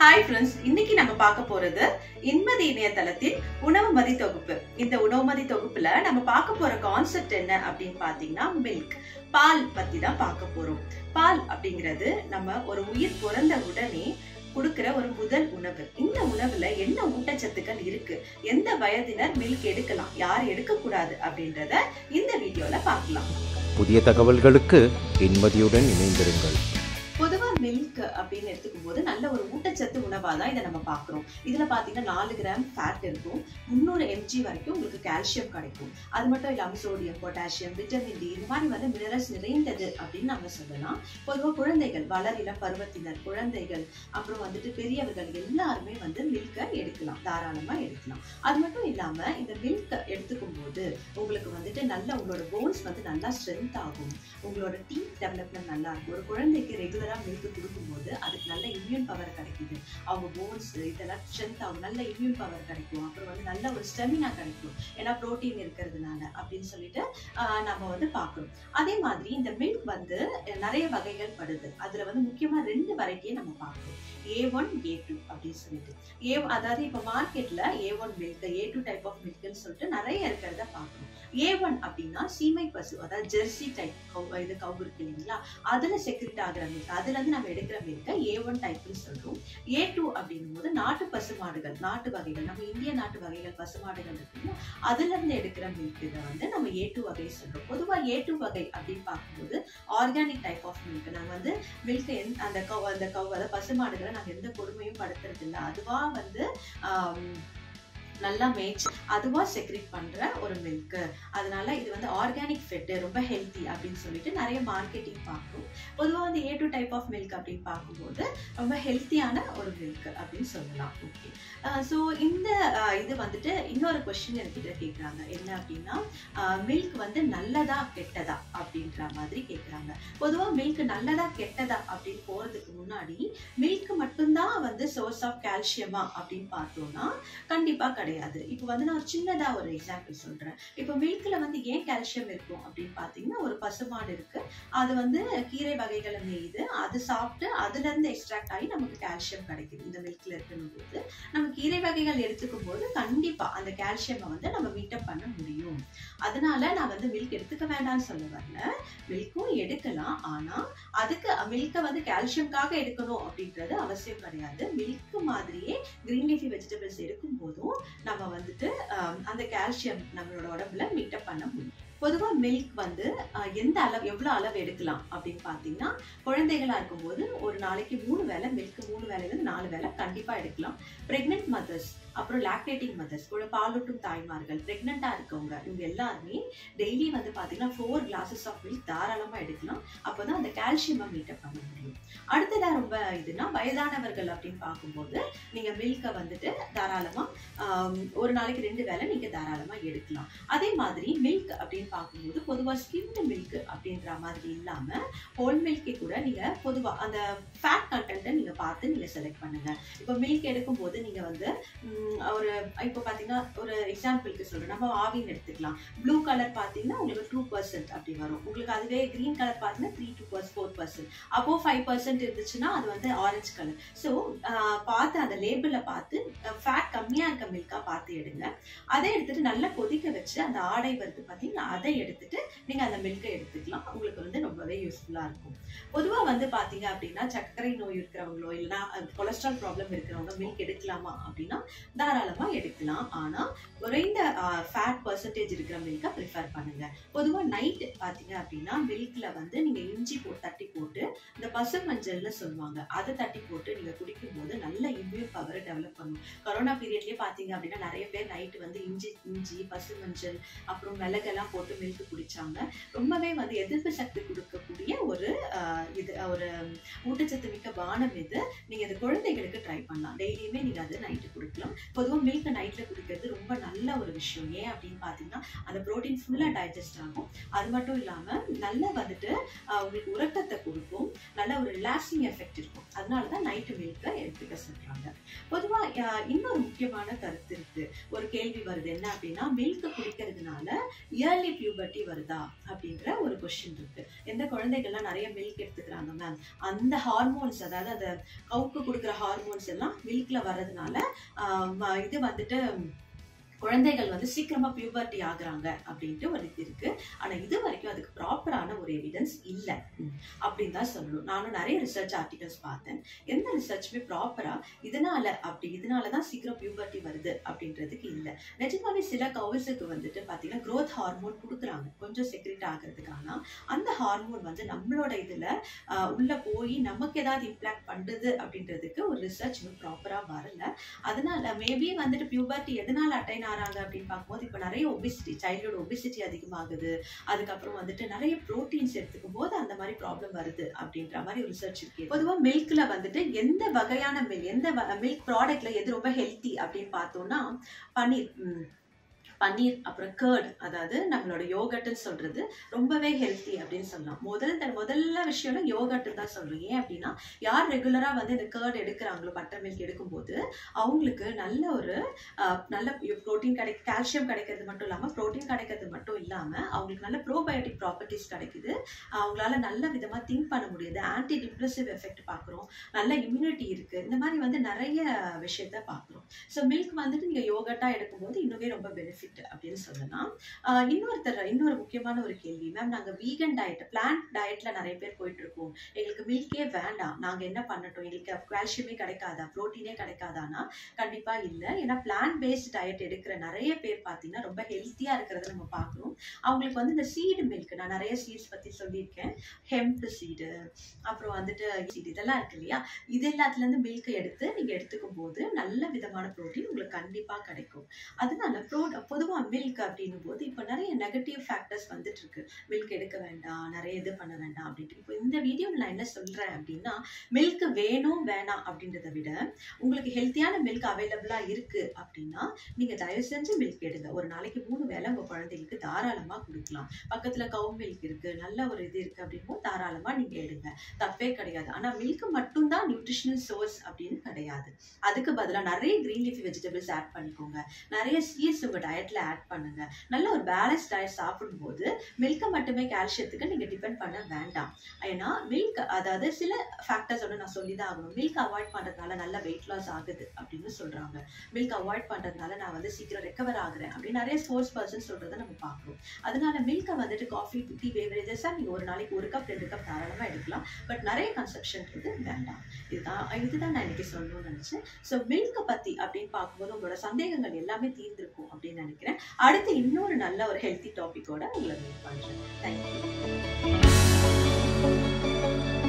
hi friends இன்னைக்கு நம்ம பார்க்க போறது இன்மதி இணையதளத்தின் உணவு மதி தொகுப்பு இந்த உணவு மதி தொகுப்புல நம்ம பார்க்க போற கான்செப்ட் என்ன அப்படின்னு பாத்தீங்கன்னா மில்க் பால் பத்தி தான் பார்க்க போறோம் பால் அப்படிங்கிறது நம்ம ஒரு உயிர் பிறந்த உடனே கொடுக்கிற ஒரு முதல் உணவு இந்த உணவுல என்ன ஊட்டச்சத்துக்கள் இருக்கு எந்த வயதினர் மில்க் எடுக்கலாம் யார் எடுக்கக்கூடாது அப்படின்றத இந்த வீடியோல பார்க்கலாம் புதிய தகவல்களுக்கு இன்மதியுடன் இணைந்திருங்கள் பொதுவா மில்க் அப்படின்னு எடுத்துக்கும் போது நல்ல ஒரு ஊட்டச்சத்து உணவா தான் இதை நம்ம பார்க்குறோம் இதுல பாத்தீங்கன்னா நாலு கிராம் ஃபேட் இருக்கும் முந்நூறு எம்ஜி வரைக்கும் உங்களுக்கு கால்சியம் கிடைக்கும் அது மட்டும் இல்லாம சோடியம் பொட்டாசியம் விட்டமின் டி இந்த மாதிரி வந்து மினரல்ஸ் நிறைந்தது அப்படின்னு நம்ம சொல்லலாம் பொதுவா குழந்தைகள் வளர் இளம் பருவத்தினர் குழந்தைகள் அப்புறம் வந்துட்டு பெரியவர்கள் எல்லாருமே வந்து மில்கை எடுக்கலாம் தாராளமா எடுக்கலாம் அது மட்டும் இல்லாம இந்த மில்க் எடுத்துக்கும் போது உங்களுக்கு வந்துட்டு நல்ல உங்களோட போன்ஸ் வந்து நல்லா ஸ்ட்ரென்த் ஆகும் உங்களோட டீத் டெவலப்மெண்ட் நல்லா இருக்கும் ஒரு குழந்தைக்கு ரெகுலரா மில்க் கொடுக்கும்போது அதுக்கு நல்ல இம்யூன் பவர் கிடைக்குது அவங்க போன்ஸ் இதெல்லாம் ஸ்ட்ரென்த் ஆகும் நல்ல இம்யூன் பவர் கிடைக்கும் அப்புறம் வந்து நல்ல ஒரு ஸ்டெமினா கிடைக்கும் ஏன்னா புரோட்டீன் இருக்கிறதுனால அப்படின்னு சொல்லிட்டு ஆஹ், நம்ம வந்து பார்க்கணும் அதே மாதிரி இந்த மில்க் வந்து அஹ், நிறைய வகைகள் படுது அதுல வந்து முக்கியமா ரெண்டு வெரைட்டியை நம்ம பார்க்கணும் ஏ ஒன் ஏ டூ அப்படின்னு சொல்லிட்டு ஏ அதாவது இப்போ மார்க்கெட்ல A one milk A two type of மில்க்னு சொல்லிட்டு நிறைய இருக்கிறத பார்க்கணும் ஏ ஒன் அப்படின்னா சீமை பசு அதாவது ஜெர்சி டைப் இது கவு இருக்கு இல்லைங்களா அதுல செக்ரிட் ஆகிற மில்க் அதுல இருந்து நம்ம எடுக்கிற மில்க ஏ ஒன் டைப்னு சொல்றோம் ஏ டூ அப்படிங்கும் போது நாட்டு பசுமாடுகள் நாட்டு வகைகள் நம்ம இந்திய நாட்டு வகைகள் பசுமாடுகள் இருக்குன்னா அதுல இருந்து எடுக்கிற மில்க் இதை வந்து நம்ம ஏ டூ வகை சொல்றோம் பொதுவா ஏ டூ வகை அப்படின்னு பார்க்கும்போது ஆர்கானிக் டைப் ஆஃப் மில்க் நாங்க வந்து மில்க் அந்த கவ் அந்த கவ் அதாவது பசுமாடுகளை நாங்க எந்த கொடுமையும் படுத்துறது இல்லை அதுவா வந்து ஆம், நல்லா மேய்ச்சி அதுவா செக்ரிட் பண்ற ஒரு மில்க் அதனால இது வந்து ஆர்கானிக் ஃபெட் ரொம்ப ஹெல்த்தி அப்படின்னு சொல்லிட்டு நிறைய மார்க்கெட்டிங் பார்க்கும் பொதுவா வந்து A two type of milk அப்படின்னு பார்க்கும்போது ரொம்ப ஹெல்த்தியான ஒரு மில்க் அப்படின்னு சொல்லலாம் ஓகே ஸோ இந்த அஹ், இது வந்துட்டு இன்னொரு கொஸ்டின் என்கிட்ட கேட்குறாங்க என்ன அப்படின்னா மில்க் வந்து நல்லதா கெட்டதா அப்படின்ற மாதிரி கேட்குறாங்க பொதுவா மில்க் நல்லதா கெட்டதா அப்படின்னு போறதுக்கு முன்னாடி மில்க் மட்டும்தான் வந்து சோர்ஸ் ஆஃப் கால்சியமா அப்படின்னு பார்த்தோம்னா கண்டிப்பா கிடையாது இப்போ வந்து நான் ஒரு சின்னதா ஒரு எக்ஸாம்பிள் சொல்றேன் இப்போ மில்க்ல வந்து ஏன் கால்சியம் இருக்கும் அப்படின்னு பாத்தீங்கன்னா ஒரு பசுமாடு இருக்கு அது வந்து கீரை வகைகளை மேயுது அது சாப்பிட்டு அதுல இருந்து எக்ஸ்ட்ராக்ட் ஆகி நமக்கு கால்சியம் கிடைக்குது இந்த மில்க்ல இருக்கணும் போது நம்ம கீரை வகைகள் எடுத்துக்கும் போது கண்டிப்பா அந்த கால்சியமை வந்து நம்ம மீட்டப் பண்ண முடியும் அதனால நான் வந்து மில்க் எடுத்துக்க வேண்டாம்னு சொல்ல வரல மில்க்கும் எடுக்கலாம் ஆனா அதுக்கு மில்கை வந்து கால்சியம்காக எடுக்கணும் அப்படின்றது அவசியம் கிடையாது மில்க் மாதிரியே கிரீன் லீஃபி வெஜிடபிள்ஸ் எடுக்கும் போதும் நம்ம வந்துட்டு ஆம், அந்த கால்சியம் நம்மளோட உடம்புல மீட்டப் பண்ண முடியும் பொதுவா மில்க் வந்து ஆஹ், எந்த அளவு எவ்வளவு அளவு எடுக்கலாம் அப்படின்னு பாத்தீங்கன்னா குழந்தைகளா இருக்கும்போது ஒரு நாளைக்கு மூணு வேளை மில்க் மூணு வேலையில இருந்து நாலு வேளை கண்டிப்பா எடுக்கலாம் பிரெக்னென்ட் மதர்ஸ் அப்புறம் லாக்டேட்டிங் மதர்ஸ் கூட பாலூட்டும் தாய்மார்கள் பிரெக்னெண்டா இருக்கவங்க இவங்க எல்லாருமே டெய்லி வந்து பாத்தீங்கன்னா ஃபோர் கிளாஸஸ் ஆஃப் மில்க் தாராளமா எடுக்கலாம் அப்பதான் அந்த கால்சியமை மீட்டப் பண்ண முடியும் அடுத்ததா ரொம்ப இதுனா வயதானவர்கள் அப்படின்னு பார்க்கும்போது நீங்க மில்கை வந்துட்டு தாராளமா ஆம், ஒரு நாளைக்கு ரெண்டு வேளை நீங்க தாராளமா எடுக்கலாம் அதே மாதிரி மில்க் அப்படின்னு பார்க்கும்போது பொதுவா ஸ்கிம்டு மில்க் அப்படின்ற மாதிரி இல்லாம ஹோல் மில்கே கூட நீங்க பொதுவா அந்த ஃபேட் கண்டென்ட்டை நீங்க பார்த்து நீங்க செலக்ட் பண்ணுங்க இப்போ மில்க் எடுக்கும் போது நீங்க வந்து ம், ஒரு இப்போ பாத்தீங்கன்னா ஒரு எக்ஸாம்பிளுக்கு சொல்றேன் நம்ம ஆவின் எடுத்துக்கலாம் ப்ளூ கலர் பாத்தீங்கன்னா உங்களுக்கு டூ பர்சன்ட் அப்படி வரும் உங்களுக்கு அதுவே கிரீன் கலர் பார்த்தீங்கன்னா three two per four percent அப்போ ஃபைவ் பர்சன்ட் இருந்துச்சுன்னா அது வந்து ஆரஞ்சு கலர் ஸோ பார்த்து அந்த லேபிளில் பார்த்து ஃபேட் கம்மியாக இருக்க மில்காக பார்த்து எடுங்க அதை எடுத்துட்டு நல்லா கொதிக்க வச்சு அந்த ஆடை வருது பார்த்தீங்கன்னா அதை எடுத்துட்டு நீங்கள் அந்த மில்கை எடுத்துக்கலாம் உங்களுக்கு வந்து ரொம்பவே யூஸ்ஃபுல்லாக இருக்கும் பொதுவாக வந்து பார்த்தீங்க அப்படின்னா சர்க்கரை நோய் இருக்கிறவங்களோ இல்லைன்னா கொலஸ்ட்ரால் ப்ராப்ளம் இருக்கிறவங்க மில்க் எடுக்கலாமா அப்படின்னா தாராளமாக எடுக்கலாம் ஆனால் குறைந்த ஃபேட் பர்சன்டேஜ் இருக்கிற மில்கை ப்ரிஃபர் பண்ணுங்க பொதுவாக நைட் பார்த்தீங்க அப்படின்னா மில்கில் வந்து நீங்கள் இஞ்சி போட்டு தட்டி போட்டு இந்த பசு மஞ்சள்னு சொல்லுவாங்க அதை தட்டி போட்டு நீங்க குடிக்கும் போது நல்ல இம்யூன் பவரை டெவலப் பண்ணும் கொரோனா பீரியட்லயே பாத்தீங்க அப்படின்னா நிறைய பேர் நைட் வந்து இஞ்சி இஞ்சி பசு மஞ்சள் அப்புறம் மிளகெல்லாம் போட்டு மில்க் குடிச்சாங்க ரொம்பவே வந்து எதிர்ப்பு சக்தி கொடுக்கக்கூடிய ஒரு ஆஹ், இது ஒரு ஊட்டச்சத்து மிக்க பானம் இது நீங்க இது குழந்தைகளுக்கு ட்ரை பண்ணலாம் டெய்லியுமே நீங்க அது நைட்டு கொடுக்கலாம் பொதுவாக மில்க் நைட்ல குடிக்கிறது ரொம்ப நல்ல ஒரு விஷயம் ஏன் அப்படின்னு பாத்தீங்கன்னா அந்த ப்ரோட்டீன் ஃபுல்லா டைஜஸ்ட் ஆகும் அது மட்டும் இல்லாம நல்ல வந்துட்டு ஆஹ், உங்களுக்கு உறக்கத்தை கொடுக்கும் நல்ல ஒரு ரிலாக்ஸிங் எஃபெக்ட் இருக்கும் அதனால தான் நைட்டு மில்கை எடுத்துக்க சொல்றாங்க பொதுவா அஹ், இன்னொரு முக்கியமான கருத்து இருக்கு ஒரு கேள்வி வருது என்ன அப்படின்னா மில்க் குடிக்கிறதுனால இயர்லி பியூபர்ட்டி வருதா அப்படின்ற ஒரு கொஸ்டின் இருக்கு எந்த குழந்தைகள்லாம் நிறைய மில்க் எடுத்துக்கிறாங்க மேம் அந்த ஹார்மோன்ஸ் அதாவது அந்த கவுக்கு கொடுக்குற ஹார்மோன்ஸ் எல்லாம் மில்க்ல வர்றதுனால ஆஹ் ம- இது வந்துட்டு குழந்தைகள் வந்து சீக்கிரமா பியூபர்ட்டி ஆகுறாங்க அப்படின்ட்டு ஒரு இது இருக்கு ஆனா இது வரைக்கும் அதுக்கு ப்ராப்பரான ஒரு எவிடன்ஸ் இல்லை அப்படின்னு தான் சொல்லணும் நானும் நிறைய ரிசர்ச் ஆர்டிகல்ஸ் பார்த்தேன் எந்த ரிசர்ச்சுமே ப்ராப்பரா இதனால அப்படி இதனால தான் சீக்கிரம் பியூபர்ட்டி வருது அப்படின்றதுக்கு இல்லை நிஜமாவே சில கவுஸுக்கு வந்துட்டு பார்த்தீங்கன்னா growth ஹார்மோன் கொடுக்குறாங்க கொஞ்சம் செக்ரெட் ஆகிறதுக்கான அந்த ஹார்மோன் வந்து நம்மளோட இதுல ஆஹ், உள்ள போய் நமக்கு ஏதாவது இம்பாக்ட் பண்ணுது அப்படின்றதுக்கு ஒரு ரிசர்ச் இன்னும் ப்ராப்பரா வரல அதனால மேபி வந்துட்டு பியூபர்ட்டி எதனால அட்டைன் ஆறாங்க அப்படின்னு பார்க்கும்போது இப்போ நிறைய ஒபிசிட்டி சைல்டோட ஒபிசிட்டி அதிகமாகுது அதுக்கப்புறம் வந்துட்டு நிறைய ப்ரோட்டீன்ஸ் எடுத்துக்கும் போது அந்த மாதிரி ப்ராப்ளம் வருது அப்படின்ற மாதிரி ஒரு ரிசர்ச் இருக்கு பொதுவாக மில்க்ல வந்துட்டு எந்த வகையான மில்க் எந்த மில்க் ப்ராடக்ட்ல எது ரொம்ப ஹெல்த்தி அப்படின்னு பார்த்தோம்னா பன்னீர் ம், பன்னீர் அப்புறம் கேர்ட் அதாவது நம்மளோட யோகட்னு சொல்றது ரொம்பவே ஹெல்த்தி அப்படின்னு சொல்லலாம் முதல் த- முதல்ல விஷயம்னா யோகட் தான் சொல்றோம் ஏன் அப்படின்னா யார் ரெகுலரா வந்து இந்த கேர்ட் எடுக்கிறாங்களோ பட்டர் மில்க் எடுக்கும்போது அவங்களுக்கு நல்ல ஒரு ஆஹ், நல்ல ப்ரோட்டீன் கிடை கால்சியம் கிடைக்கிறது மட்டும் இல்லாம ப்ரோட்டீன் கிடைக்கிறது மட்டும் இல்லாம அவங்களுக்கு நல்ல ப்ரோபயோட்டிக் ப்ராப்பர்ட்டிஸ் கிடைக்குது அவங்களால நல்ல விதமா திங்க் பண்ண முடியுது ஆன்டி டிப்ரெசிவ் எஃபெக்ட் பார்க்குறோம் நல்ல இம்யூனிட்டி இருக்கு இந்த மாதிரி வந்து நிறைய விஷயத்த பார்க்குறோம் ஸோ மில்க் வந்துட்டு நீங்க யோகட்டா எடுக்கும்போது இன்னுமே ரொம்ப பெனிஃபிட் அப்படின்னு சொல்லலாம் ஆஹ் இன்னொருத்தர் இன்னொரு முக்கியமான ஒரு கேள்வி மேம் நாங்க வீகன் டயட் பிளான்ட் டயட்ல நிறைய பேர் போயிட்டு இருக்கோம் எங்களுக்கு மில்கே வேண்டாம் நாங்க என்ன பண்ணட்டும் எங்களுக்கு கால்சியமே கிடைக்காதா புரோட்டீனே கிடைக்காதானா கண்டிப்பா இல்ல ஏன்னா பிளான்ட் பேஸ்ட் டயட் எடுக்கிற நிறைய பேர் பார்த்தீங்கன்னா ரொம்ப ஹெல்த்தியா இருக்கிறத நம்ம பார்க்குறோம் அவங்களுக்கு வந்து இந்த சீடு மில்க் நான் நிறைய சீட்ஸ் பத்தி சொல்லியிருக்கேன் ஹெம்ப் சீடு அப்புறம் வந்துட்டு சீடு இதெல்லாம் இருக்கு இல்லையா இது எல்லாத்துல இருந்து மில்க் எடுத்து நீங்க எடுத்துக்கும் போது நல்ல விதமான புரோட்டீன் உங்களுக்கு கண்டிப்பா கிடைக்கும் அதனால ப்ரோ பொதுவா மில்க் அப்படின்னும் போது இப்போ நிறைய நெகட்டிவ் ஃபேக்டர்ஸ் வந்துட்டு இருக்கு மில்க் எடுக்க வேண்டாம் நிறைய இது பண்ண வேண்டாம் அப்படின்ட்டு இப்போ இந்த வீடியோவில் நான் என்ன சொல்றேன் அப்படின்னா மில்க் வேணும் வேணாம் அப்படின்றத விட உங்களுக்கு ஹெல்த்தியான மில்க் அவைலபிளா இருக்கு அப்படின்னா நீங்க தயவு செஞ்சு மில்க் எடுங்க ஒரு நாளைக்கு மூணு வேளை உங்க குழந்தைகளுக்கு தாராளமா கொடுக்கலாம் பக்கத்துல கவு மில்க் இருக்கு நல்ல ஒரு இது இருக்கு அப்படின்னும் தாராளமா நீங்க எடுங்க தப்பே கிடையாது ஆனா மில்க் மட்டும்தான் நியூட்ரிஷனல் சோர்ஸ் அப்படின்னு கிடையாது அதுக்கு பதிலா நிறைய கிரீன் லீஃபி வெஜிடபிள்ஸ் ஆட் பண்ணிக்கோங்க நிறைய சீட்ஸ் உங்க டயட்ல ஆட் பண்ணுங்க நல்ல ஒரு பேலன்ஸ் டயட் சாப்பிடும்போது மில்கை மட்டுமே கால்சியத்துக்கு நீங்க டிபெண்ட் பண்ண வேண்டாம் ஏன்னா மில்க் அதாவது சில ஃபேக்டர்ஸோட நான் சொல்லி தான் ஆகணும் மில்க் அவாய்ட் பண்றதுனால நல்ல வெயிட் லாஸ் ஆகுது அப்படின்னு சொல்றாங்க மில்க் அவாய்ட் பண்றதுனால நான் வந்து சீக்கிரம் ரெக்கவர் ஆகுறேன் அப்படின்னு நிறைய ஸ்போர்ட்ஸ் பர்சன் சொல்றதை நம்ம பார்க்குறோம் அதனால மில்கை வந்துட்டு காஃபி டீ பேவரேஜஸா நீங்க ஒரு நாளைக்கு ஒரு கப் ரெண்டு கப் தாராளமா எடுக்கலாம் பட் நிறைய கன்சப்ஷன்றது வேண்டாம் இதுதான் இதுதான் நான் இன்னைக்கு சொல்லணும்னு நினைச்சேன் ஸோ மில்கை பத்தி அப்படின்னு பார்க்கும்போது உங்களோட சந்தேகங்கள் எல்லாமே தீர்ந்திருக்கும் அப்படின்னு நினைக்கிறேன் அடுத்து இன்னொரு நல்ல ஒரு ஹெல்த்தி டாபிக்கோட உங்களை மீட் பண்றேன் தேங்க்யூ